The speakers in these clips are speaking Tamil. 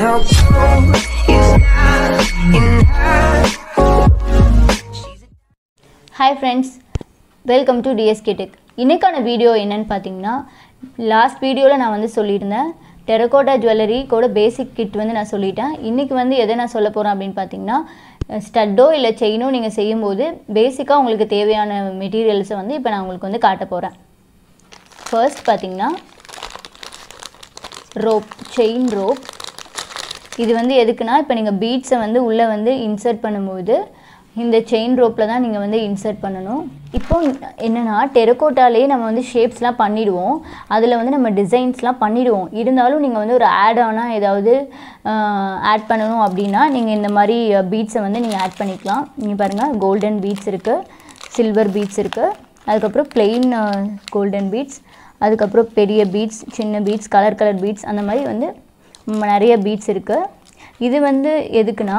no gold is not in her. Hi friends welcome to DSK tech இன்றைக்கான வீடியோ என்னன்னு பார்த்தீங்கன்னா லாஸ்ட் வீடியோவில் நான் வந்து சொல்லியிருந்தேன் டெரகோட்டா ஜுவல்லரி கூட பேசிக் கிட் வந்து நான் சொல்லிட்டேன் இன்றைக்கி வந்து எதை நான் சொல்ல போகிறேன் அப்படின்னு பார்த்தீங்கன்னா ஸ்டட்டோ இல்லை செயினோ நீங்கள் செய்யும்போது பேசிக்காக உங்களுக்கு தேவையான மெட்டீரியல்ஸை வந்து இப்போ நான் உங்களுக்கு வந்து காட்ட போகிறேன் ஃபர்ஸ்ட் பார்த்தீங்கன்னா ரோப் செயின் ரோப் இது வந்து எதுக்குன்னா இப்போ நீங்கள் பீட்ஸை வந்து உள்ளே வந்து இன்சர்ட் பண்ணும்போது இந்த செயின் ரோப்பில் தான் நீங்கள் வந்து இன்சர்ட் பண்ணணும் இப்போ என்னென்னா டெரக்கோட்டாலே நம்ம வந்து ஷேப்ஸ்லாம் பண்ணிடுவோம் அதில் வந்து நம்ம டிசைன்ஸ்லாம் பண்ணிடுவோம் இருந்தாலும் நீங்கள் வந்து ஒரு ஆட் ஆனால் ஏதாவது ஆட் பண்ணணும் அப்படின்னா நீங்கள் இந்த மாதிரி பீட்ஸை வந்து நீங்கள் ஆட் பண்ணிக்கலாம் நீங்கள் பாருங்கள் கோல்டன் பீட்ஸ் இருக்குது சில்வர் பீட்ஸ் இருக்குது அதுக்கப்புறம் plain கோல்டன் பீட்ஸ் அதுக்கப்புறம் பெரிய பீட்ஸ் சின்ன பீட்ஸ் கலர் கலர் பீட்ஸ் அந்த மாதிரி வந்து ம், நிறைய பீட்ஸ் இருக்குது இது வந்து எதுக்குன்னா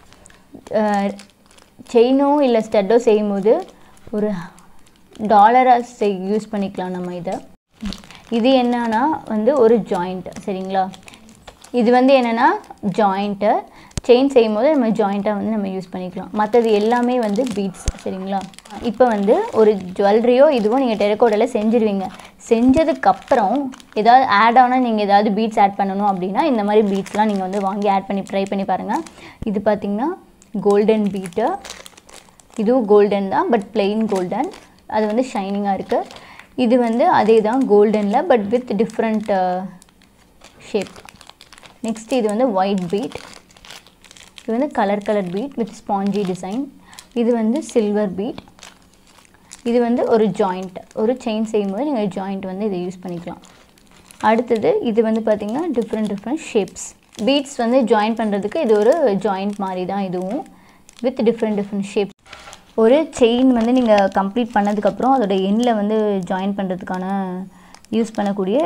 செயினோ இல்லை ஸ்டட்டோ செய்யும்போது ஒரு டாலராக செய் யூஸ் பண்ணிக்கலாம் நம்ம இதை இது என்னன்னா வந்து ஒரு ஜாயிண்ட் சரிங்களா இது வந்து என்னென்னா ஜாயிண்ட்டு செயின் செய்யும்போது நம்ம ஜாயிண்ட்டாக வந்து நம்ம யூஸ் பண்ணிக்கலாம் மற்றது எல்லாமே வந்து பீட்ஸ் சரிங்களா இப்போ வந்து ஒரு ஜுவல்லரியோ இதுவோ நீங்கள் டெரக்கோட்டில் செஞ்சுருவீங்க செஞ்சதுக்கப்புறம் ஏதாவது ஆட் ஆனால் நீங்கள் ஏதாவது பீட்ஸ் ஆட் பண்ணணும் அப்படின்னா இந்த மாதிரி பீட்ஸ்லாம் நீங்கள் வந்து வாங்கி ஆட் பண்ணி ட்ரை பண்ணி பாருங்கள் இது பார்த்திங்கன்னா கோல்டன் பீட்டு இதுவும் கோல்டன் தான் பட் plain கோல்டன் அது வந்து ஷைனிங்காக இருக்குது இது வந்து அதே தான் கோல்டனில் but with different shape next இது வந்து ஒயிட் பீட் இது வந்து colour colour bead with spongy design இது வந்து சில்வர் பீட் இது வந்து ஒரு ஜாயிண்ட் ஒரு செயின் செய்யும்போது நீங்கள் ஜாயிண்ட் வந்து இதை யூஸ் பண்ணிக்கலாம் அடுத்தது இது வந்து பார்த்திங்கன்னா டிஃப்ரெண்ட் டிஃப்ரெண்ட் ஷேப்ஸ் பீட்ஸ் வந்து ஜாயின் பண்ணுறதுக்கு இது ஒரு ஜாயிண்ட் மாதிரி தான் இதுவும் வித் டிஃப்ரெண்ட் டிஃப்ரெண்ட் ஷேப்ஸ் ஒரு செயின் வந்து நீங்கள் கம்ப்ளீட் பண்ணதுக்கப்புறம் அதோட எண்ணில் வந்து ஜாயின் பண்ணுறதுக்கான யூஸ் பண்ணக்கூடிய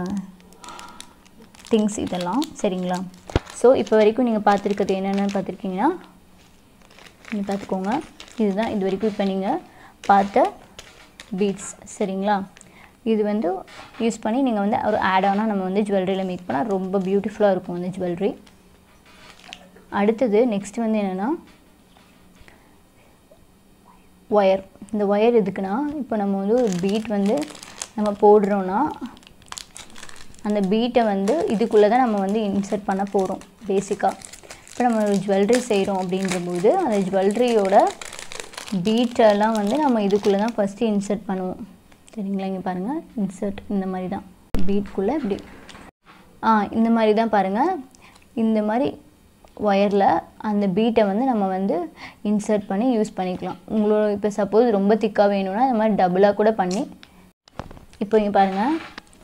திங்ஸ் இதெல்லாம் சரிங்களா ஸோ இப்போ வரைக்கும் நீங்கள் பார்த்துருக்கிறது என்னென்னு பார்த்துருக்கீங்கன்னா நீங்கள் பார்த்துக்கோங்க இதுதான் இது வரைக்கும் இப்போ நீங்கள் பார்த்த பீட்ஸ் சரிங்களா இது வந்து யூஸ் பண்ணி நீங்கள் வந்து ஒரு ஆட் ஆனால் நம்ம வந்து ஜுவல்லரியில் மேக் பண்ணால் ரொம்ப பியூட்டிஃபுல்லாக இருக்கும் வந்து ஜுவல்லரி அடுத்தது நெக்ஸ்ட் வந்து என்னென்னா ஒயர் இந்த ஒயர் எதுக்குன்னா இப்போ நம்ம வந்து ஒரு பீட் வந்து நம்ம போடுறோன்னா அந்த பீட்டை வந்து இதுக்குள்ளே தான் நம்ம வந்து இன்சர்ட் பண்ண போகிறோம் பேசிக்காக இப்போ நம்ம ஒரு ஜுவல்லரி செய்கிறோம் அப்படின்றபோது அந்த ஜுவல்லரியோட பீட்டெல்லாம் வந்து நம்ம இதுக்குள்ளே தான் ஃபஸ்ட்டு இன்சர்ட் பண்ணுவோம் சரிங்களா இங்கே பாருங்கள் இன்சர்ட் இந்த மாதிரி தான் பீட்குள்ளே இப்படி ஆ இந்த மாதிரி தான் பாருங்கள் இந்த மாதிரி ஒயரில் அந்த பீட்டை வந்து நம்ம வந்து இன்சர்ட் பண்ணி யூஸ் பண்ணிக்கலாம் உங்களோட இப்போ சப்போஸ் ரொம்ப திக்காக வேணும்னா இந்த மாதிரி டபுளாக கூட பண்ணி இப்போ இங்கே பாருங்கள்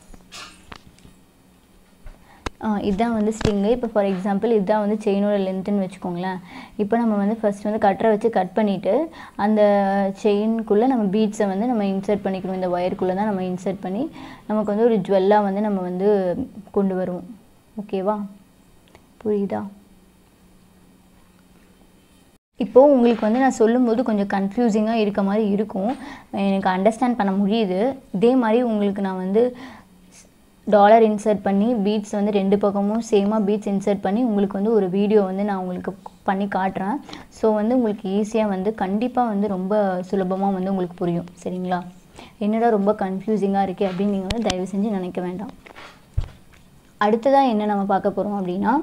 ஆ, இதுதான் வந்து ஸ்டிங்கு இப்போ ஃபார் எக்ஸாம்பிள் இதுதான் வந்து செயினோட லென்த்துன்னு வச்சுக்கோங்களேன் இப்போ நம்ம வந்து ஃபர்ஸ்ட் வந்து கட்டரை வச்சு கட் பண்ணிவிட்டு அந்த செயின்குள்ளே நம்ம பீட்ஸை வந்து நம்ம இன்சர்ட் பண்ணிக்கணும் இந்த ஒயருக்குள்ளே தான் நம்ம இன்சர்ட் பண்ணி நமக்கு வந்து ஒரு ஜுவல்லாக வந்து நம்ம வந்து கொண்டு வருவோம் ஓகேவா புரியுதா இப்போது உங்களுக்கு வந்து நான் சொல்லும்போது கொஞ்சம் கன்ஃபியூசிங்காக இருக்க மாதிரி இருக்கும் எனக்கு அண்டர்ஸ்டாண்ட் பண்ண முடியுது இதே மாதிரி உங்களுக்கு நான் வந்து டாலர் இன்சர்ட் பண்ணி பீட்ஸ் வந்து ரெண்டு பக்கமும் சேமாக பீட்ஸ் இன்சர்ட் பண்ணி உங்களுக்கு வந்து ஒரு வீடியோ வந்து நான் உங்களுக்கு பண்ணி காட்டுறேன் ஸோ வந்து உங்களுக்கு ஈஸியாக வந்து கண்டிப்பாக வந்து ரொம்ப சுலபமாக வந்து உங்களுக்கு புரியும் சரிங்களா என்னடா ரொம்ப கன்ஃபியூசிங்காக இருக்கே அப்படின்னு நீங்கள் வந்து தயவு செஞ்சு நினைக்க வேண்டாம் அடுத்ததாக என்ன நம்ம பார்க்க போகிறோம் அப்படின்னா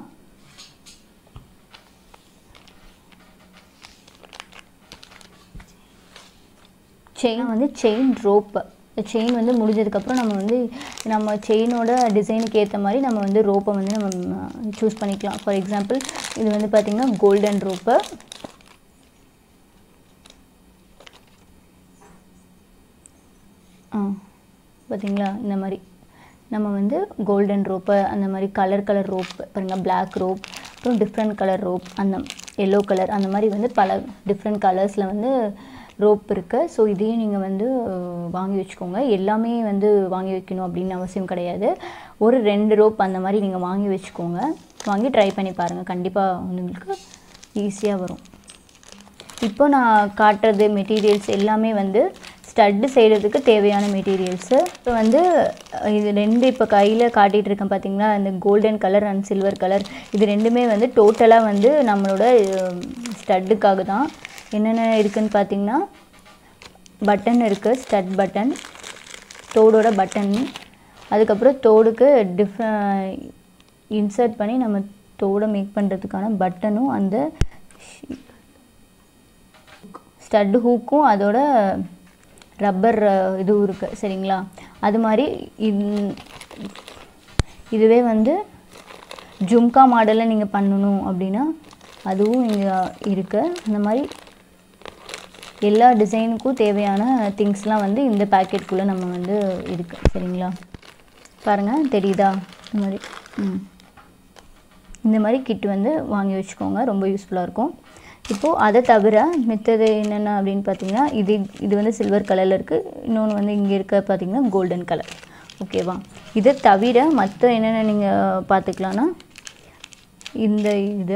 செயின் வந்து செயின் ரோப்பு செயின் வந்து முடிஞ்சதுக்கப்புறம் நம்ம வந்து நம்ம செயினோட டிசைனுக்கு ஏற்ற மாதிரி நம்ம வந்து ரோப்பை வந்து நம்ம சூஸ் பண்ணிக்கலாம் ஃபார் எக்ஸாம்பிள் இது வந்து பார்த்திங்கன்னா கோல்டன் ரோப்பு ஆ பார்த்தீங்களா இந்த மாதிரி நம்ம வந்து கோல்டன் ரோப்பு அந்த மாதிரி கலர் கலர் ரோப் பாருங்கள் Black ரோப் அப்புறம் டிஃப்ரெண்ட் கலர் ரோப் அந்த எல்லோ கலர் அந்த மாதிரி வந்து பல டிஃப்ரெண்ட் கலர்ஸில் வந்து ரோப் இருக்குது ஸோ இதையும் நீங்கள் வந்து அஹ், வாங்கி வச்சுக்கோங்க எல்லாமே வந்து வாங்கி வைக்கணும் அப்படின்னு அவசியம் கிடையாது ஒரு ரெண்டு ரோப் அந்த மாதிரி நீங்கள் வாங்கி வச்சுக்கோங்க வாங்கி ட்ரை பண்ணி பாருங்கள் கண்டிப்பாக உங்களுக்கு ஈஸியாக வரும் இப்போ நான் காட்டுறது மெட்டீரியல்ஸ் எல்லாமே வந்து ஸ்டட்டு செய்கிறதுக்கு தேவையான மெட்டீரியல்ஸு இப்போ வந்து அஹ், இது ரெண்டு இப்போ கையில் காட்டிகிட்டு இருக்கேன் பார்த்தீங்களா இந்த golden colour and silver colour இது ரெண்டுமே வந்து டோட்டலாக வந்து நம்மளோட ஸ்டட்டுக்காக தான் என்னென்ன இருக்குன்னு பார்த்தீங்கன்னா பட்டன் இருக்குது ஸ்டட் பட்டன் தோடோட பட்டன் அதுக்கப்புறம் தோடுக்கு டிஃப் இன்சர்ட் பண்ணி நம்ம தோடை மேக் பண்ணுறதுக்கான பட்டனும் அந்த ஸ்டட் ஹூக்கும் அதோட ரப்பர் இதுவும் இருக்குது சரிங்களா அது மாதிரி இந்- இதுவே வந்து ஜும்கா மாடலில் நீங்கள் பண்ணணும் அப்படின்னா அதுவும் இங்கே இருக்குது அந்த மாதிரி எல்லா டிசைனுக்கும் தேவையான திங்ஸ்லாம் வந்து இந்த பேக்கெட்குள்ளே நம்ம வந்து இருக்குது சரிங்களா பாருங்கள் தெரியுதா இந்த மாதிரி ம் இந்த மாதிரி கிட் வந்து வாங்கி வச்சுக்கோங்க ரொம்ப யூஸ்ஃபுல்லாக இருக்கும் இப்போது அதை தவிர மித்தது என்னென்ன அப்படின்னு பார்த்தீங்கன்னா இது இது வந்து சில்வர் கலரில் இருக்குது இன்னொன்று வந்து இங்கே இருக்க பார்த்தீங்கன்னா கோல்டன் கலர் ஓகேவா இதை தவிர மற்ற என்னென்ன நீங்கள் பார்த்துக்கலான்னா இந்த இது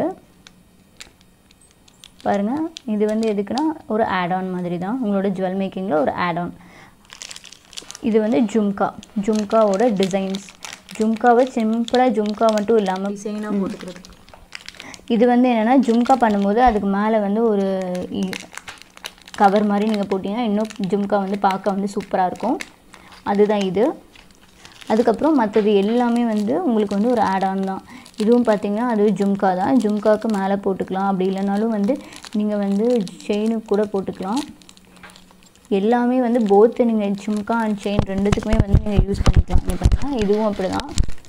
பாருங்கள் இது வந்து எதுக்குன்னா ஒரு ஆட்-ஆன் மாதிரி தான் உங்களோட ஜுவல் மேக்கிங்கில் ஒரு ஆட்-ஆன் இது வந்து ஜும்கா ஜும்காவோட டிசைன்ஸ் ஜும்காவை சிம்பிளாக ஜும்கா மட்டும் இல்லாமல் டிசைனாக போட்டுக்கிறதுக்கு இது வந்து என்னென்னா ஜும்கா பண்ணும்போது அதுக்கு மேலே வந்து ஒரு கவர் மாதிரி நீங்கள் போட்டிங்கன்னா இன்னும் ஜும்கா வந்து பார்க்க வந்து சூப்பராக இருக்கும் அதுதான் இது அதுக்கப்புறம் மற்றது எல்லாமே வந்து உங்களுக்கு வந்து ஒரு ஆட்-ஆன் தான் இதுவும் பார்த்தீங்கன்னா அது ஜும்கா தான் ஜும்காவுக்கு மேலே போட்டுக்கலாம் அப்படி இல்லைனாலும் வந்து நீங்கள் வந்து செயினுக்கு கூட போட்டுக்கலாம் எல்லாமே வந்து போத்து நீங்கள் ஜும்கா அண்ட் செயின் ரெண்டுத்துக்குமே வந்து நீங்கள் யூஸ் பண்ணிக்கலாம் இங்கே பாருங்கள் இதுவும் அப்படி தான்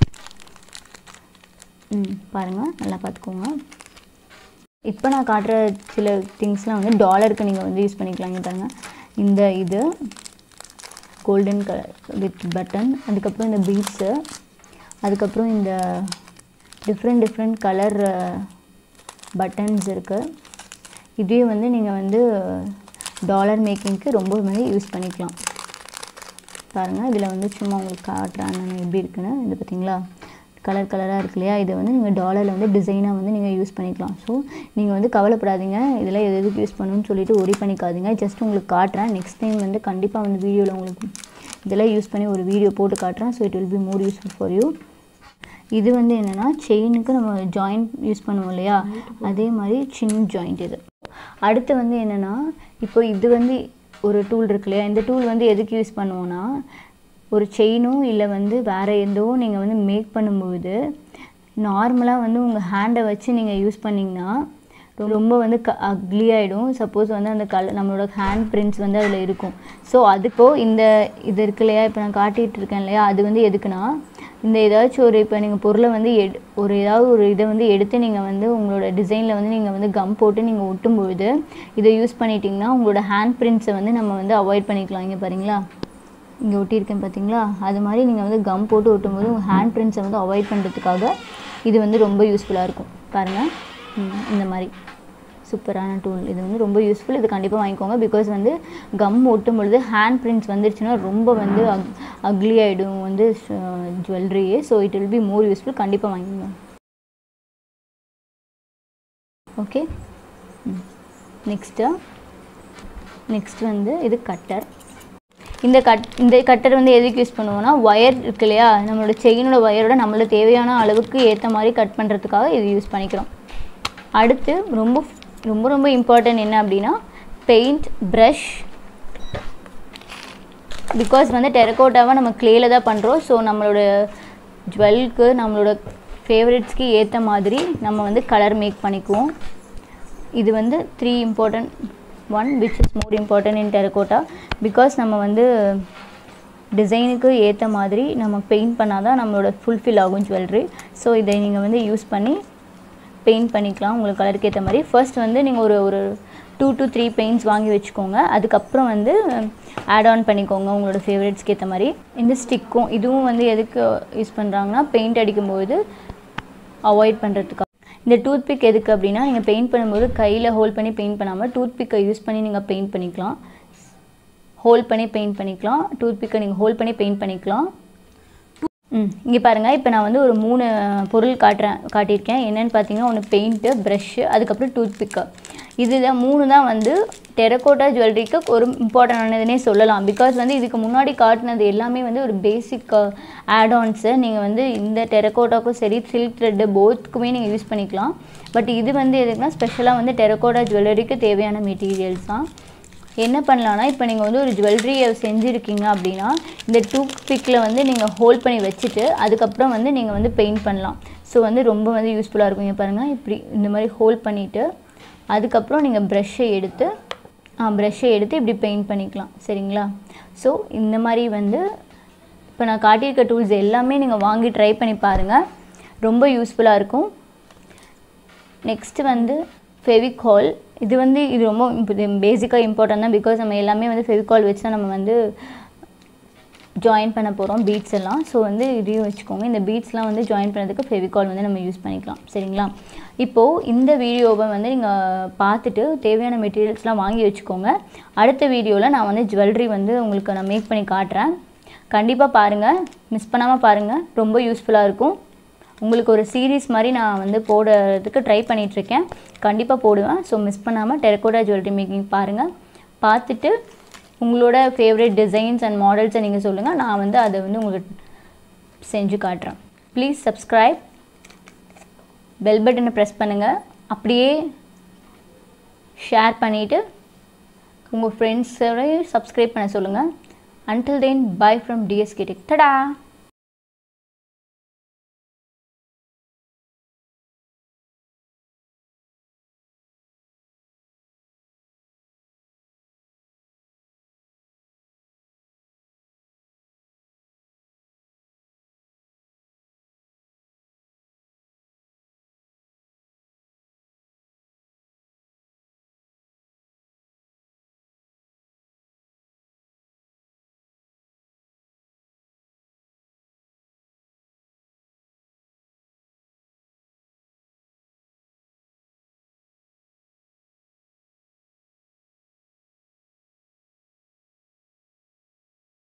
ம் பாருங்கள் நல்லா பார்த்துக்கோங்க இப்போ நான் காட்டுற சில திங்ஸ்லாம் வந்து டாலருக்கு நீங்கள் வந்து யூஸ் பண்ணிக்கலாம் இங்கே பாருங்கள் இந்த இது கோல்டன் கலர் வித் பட்டன் அதுக்கப்புறம் இந்த பீட்ஸு அதுக்கப்புறம் இந்த டிஃப்ரெண்ட் டிஃப்ரெண்ட் கலர் பட்டன்ஸ் இருக்குது இதே வந்து நீங்கள் வந்து டாலர் மேக்கிங்க்கு ரொம்ப வந்து யூஸ் பண்ணிக்கலாம் பாருங்கள் இதில் வந்து சும்மா உங்களுக்கு காட்டுறேன் நான் எப்படி இருக்குன்னு இது பார்த்தீங்களா கலர் கலராக இருக்கு இல்லையா இதை வந்து நீங்கள் டாலரில் வந்து டிசைனாக வந்து நீங்கள் யூஸ் பண்ணிக்கலாம் ஸோ நீங்கள் வந்து கவலைப்படாதீங்க இதெல்லாம் எது எதுக்கு யூஸ் பண்ணணும்னு சொல்லிட்டு ஒரி பண்ணிக்காதீங்க ஜஸ்ட் உங்களுக்கு காட்டுறேன் நெக்ஸ்ட் டைம் வந்து கண்டிப்பாக வந்து வீடியோவில் உங்களுக்கு இதெல்லாம் யூஸ் பண்ணி ஒரு வீடியோ போட்டு காட்டுறேன் so it will be more useful for you இது வந்து என்னென்னா செயினுக்கு நம்ம ஜாயிண்ட் யூஸ் பண்ணுவோம் இல்லையா அதே மாதிரி சின் ஜாயிண்ட் இது அடுத்து வந்து என்னென்னா இப்போ இது வந்து ஒரு டூல் இருக்கு இல்லையா இந்த டூல் வந்து எதுக்கு யூஸ் பண்ணுவோன்னா ஒரு செயினும் இல்லை வந்து வேறு எந்தோ நீங்கள் வந்து மேக் பண்ணும்போது நார்மலாக வந்து உங்கள் ஹேண்டை வச்சு நீங்கள் யூஸ் பண்ணிங்கன்னா ரொம்ப வந்து க அக்லி ஆகிடும் சப்போஸ் வந்து அந்த கலர் நம்மளோட ஹேண்ட் பிரிண்ட்ஸ் வந்து அதில் இருக்கும் ஸோ அதுக்கோ இந்த இது இருக்கு இல்லையா இப்போ நான் காட்டிகிட்டு இருக்கேன் இல்லையா அது வந்து எதுக்குன்னா இந்த ஏதாச்சும் ஒரு இப்போ நீங்கள் பொருளை வந்து எடு ஒரு ஏதாவது ஒரு இதை வந்து எடுத்து நீங்கள் வந்து உங்களோட டிசைனில் வந்து நீங்கள் வந்து கம் போட்டு நீங்கள் ஒட்டும் பொழுது இதை யூஸ் பண்ணிட்டீங்கன்னா உங்களோட ஹேண்ட் பிரிண்ட்ஸை வந்து நம்ம வந்து அவாய்ட் பண்ணிக்கலாம் இங்கே பாருங்களா இங்கே ஒட்டியிருக்கேன் பார்த்தீங்களா அது மாதிரி நீங்கள் வந்து கம் போட்டு ஒட்டும்போது உங்கள் ஹேண்ட் பிரிண்ட்ஸை வந்து அவாய்ட் பண்ணுறதுக்காக இது வந்து ரொம்ப யூஸ்ஃபுல்லாக இருக்கும் பாருங்கள் ம், இந்த மாதிரி சூப்பரான டூல் இது வந்து ரொம்ப யூஸ்ஃபுல் இது கண்டிப்பாக வாங்கிக்கோங்க பிகாஸ் வந்து கம் ஒட்டும் பொழுது ஹேண்ட் பிரிண்ட்ஸ் வந்துருச்சுன்னா ரொம்ப வந்து அக் அக்லி ஆகிடும் வந்து ஜுவல்லரியே so it will be more useful கண்டிப்பாக வாங்கிக்கோங்க ஓகே நெக்ஸ்ட்டு நெக்ஸ்ட் வந்து இது கட்டர் இந்த கட் இந்த கட்டர் வந்து எதுக்கு யூஸ் பண்ணுவோம்னா ஒயர் இருக்கு இல்லையா நம்மளோட செயினோட ஒயரோட நம்மளோட தேவையான அளவுக்கு ஏற்ற மாதிரி கட் பண்ணுறதுக்காக இது யூஸ் பண்ணிக்கிறோம் அடுத்து ரொம்ப ரொம்ப ரொம்ப இம்பார்ட்டன்ட் என்ன அப்படின்னா பெயிண்ட் ப்ரஷ் பிகாஸ் வந்து டெரக்கோட்டாவை நம்ம க்ளேல தான் பண்ணுறோம் ஸோ நம்மளோட ஜுவல்க்கு நம்மளோட ஃபேவரட்ஸ்க்கு ஏற்ற மாதிரி நம்ம வந்து கலர் மேக் பண்ணிக்குவோம் இது வந்து three important one which is more important in terracotta because நம்ம வந்து டிசைனுக்கு ஏற்ற மாதிரி நம்ம பெயிண்ட் பண்ணால் தான் நம்மளோட ஃபுல்ஃபில் ஆகும் ஜுவல்லரி ஸோ இதை நீங்கள் வந்து யூஸ் பண்ணி பெயிண்ட் பண்ணிக்கலாம் உங்களுக்கு கலருக்கு ஏற்ற மாதிரி ஃபர்ஸ்ட் வந்து நீங்கள் ஒரு ஒரு டூ to த்ரீ பெயிண்ட்ஸ் வாங்கி வச்சுக்கோங்க அதுக்கப்புறம் வந்து ஆட் ஆன் பண்ணிக்கோங்க உங்களோட ஃபேவரட்ஸ்க்கு ஏற்ற மாதிரி இந்த ஸ்டிக்கும் இதுவும் வந்து எதுக்கு யூஸ் பண்ணுறாங்கன்னா பெயிண்ட் அடிக்கும்போது அவாய்ட் பண்ணுறதுக்காக இந்த டூத் பிக் எதுக்கு அப்படின்னா நீங்கள் பெயிண்ட் பண்ணும்போது கையில் ஹோல்ட் பண்ணி பெயிண்ட் பண்ணாமல் டூத் பிக்கை யூஸ் பண்ணி நீங்கள் பெயிண்ட் பண்ணிக்கலாம் ஹோல்ட் பண்ணி பெயிண்ட் பண்ணிக்கலாம் டூத் பிக்கை நீங்கள் ஹோல்ட் பண்ணி பெயிண்ட் பண்ணிக்கலாம் ம் இங்கே பாருங்கள் இப்போ நான் வந்து ஒரு மூணு பொருள் காட்டுறேன் காட்டியிருக்கேன் என்னென்னு பார்த்தீங்கன்னா ஒன்று பெயிண்ட்டு ப்ரஷ்ஷு அதுக்கப்புறம் டூத் பிக்கு இதில் மூணு தான் வந்து டெரகோட்டா ஜுவல்லரிக்கு ஒரு இம்பார்ட்டண்டானதுனே சொல்லலாம் பிகாஸ் வந்து இதுக்கு முன்னாடி காட்டினது எல்லாமே வந்து ஒரு பேசிக் ஆடான்ஸு நீங்கள் வந்து இந்த டெரகோட்டாக்கும் சரி சில்க் த்ரெட்டு போத்துக்குமே நீங்கள் யூஸ் பண்ணிக்கலாம் பட் இது வந்து எதுக்குன்னா ஸ்பெஷலாக வந்து டெரகோட்டா ஜுவல்லரிக்கு தேவையான மெட்டீரியல்ஸ் தான் என்ன பண்ணலான்னா இப்போ நீங்கள் வந்து ஒரு ஜுவல்லரியை செஞ்சுருக்கீங்க அப்படின்னா இந்த டூத் பிக்கில் வந்து நீங்கள் ஹோல்ட் பண்ணி வச்சுட்டு அதுக்கப்புறம் வந்து நீங்கள் வந்து பெயிண்ட் பண்ணலாம் ஸோ வந்து ரொம்ப வந்து யூஸ்ஃபுல்லாக இருக்கும் இங்கே பாருங்கள் இப்படி இந்த மாதிரி ஹோல்ட் பண்ணிவிட்டு அதுக்கப்புறம் நீங்கள் ப்ரஷ்ஷை எடுத்து ப்ரஷ்ஷை எடுத்து இப்படி பெயிண்ட் பண்ணிக்கலாம் சரிங்களா ஸோ இந்த மாதிரி வந்து இப்போ நான் காட்டியிருக்க டூல்ஸ் எல்லாமே நீங்கள் வாங்கி ட்ரை பண்ணி பாருங்கள் ரொம்ப யூஸ்ஃபுல்லாக இருக்கும் நெக்ஸ்ட்டு வந்து ஃபெவிகால் இது வந்து இது ரொம்ப பேசிக்காக இம்பார்ட்டன்ட் தான் பிகாஸ் நம்ம எல்லாமே வந்து ஃபெவிகால் வச்சு தான் நம்ம வந்து ஜாயின் பண்ண போகிறோம் பீட்ஸ் எல்லாம் ஸோ வந்து இதையும் வச்சுக்கோங்க இந்த பீட்ஸ்லாம் வந்து ஜாயின் பண்ணதுக்கு ஃபெவிகால் வந்து நம்ம யூஸ் பண்ணிக்கலாம் சரிங்களா இப்போது இந்த வீடியோவை வந்து நீங்கள் பார்த்துட்டு தேவையான மெட்டீரியல்ஸ்லாம் வாங்கி வச்சுக்கோங்க அடுத்த வீடியோவில் நான் வந்து ஜுவல்லரி வந்து உங்களுக்கு நான் மேக் பண்ணி காட்டுறேன் கண்டிப்பாக பாருங்கள் மிஸ் பண்ணாமல் பாருங்கள் ரொம்ப யூஸ்ஃபுல்லாக இருக்கும் உங்களுக்கு ஒரு சீரீஸ் மாதிரி நான் வந்து போடுறதுக்கு ட்ரை பண்ணிகிட்ருக்கேன் கண்டிப்பாக போடுவேன் ஸோ மிஸ் பண்ணாமல் டெரக்கோட்டா ஜுவல்லரி மேக்கிங் பாருங்கள் பார்த்துட்டு உங்களோட ஃபேவரட் டிசைன்ஸ் அண்ட் மாடல்ஸை நீங்கள் சொல்லுங்கள் நான் வந்து அதை வந்து உங்களுக்கு செஞ்சு காட்டுறேன் ப்ளீஸ் சப்ஸ்கிரைப் பெல் பட்டனை ப்ரெஸ் பண்ணுங்கள் அப்படியே ஷேர் பண்ணிவிட்டு உங்கள் ஃப்ரெண்ட்ஸோடய சப்ஸ்கிரைப் பண்ண சொல்லுங்கள் until then bye from DSK tech டடா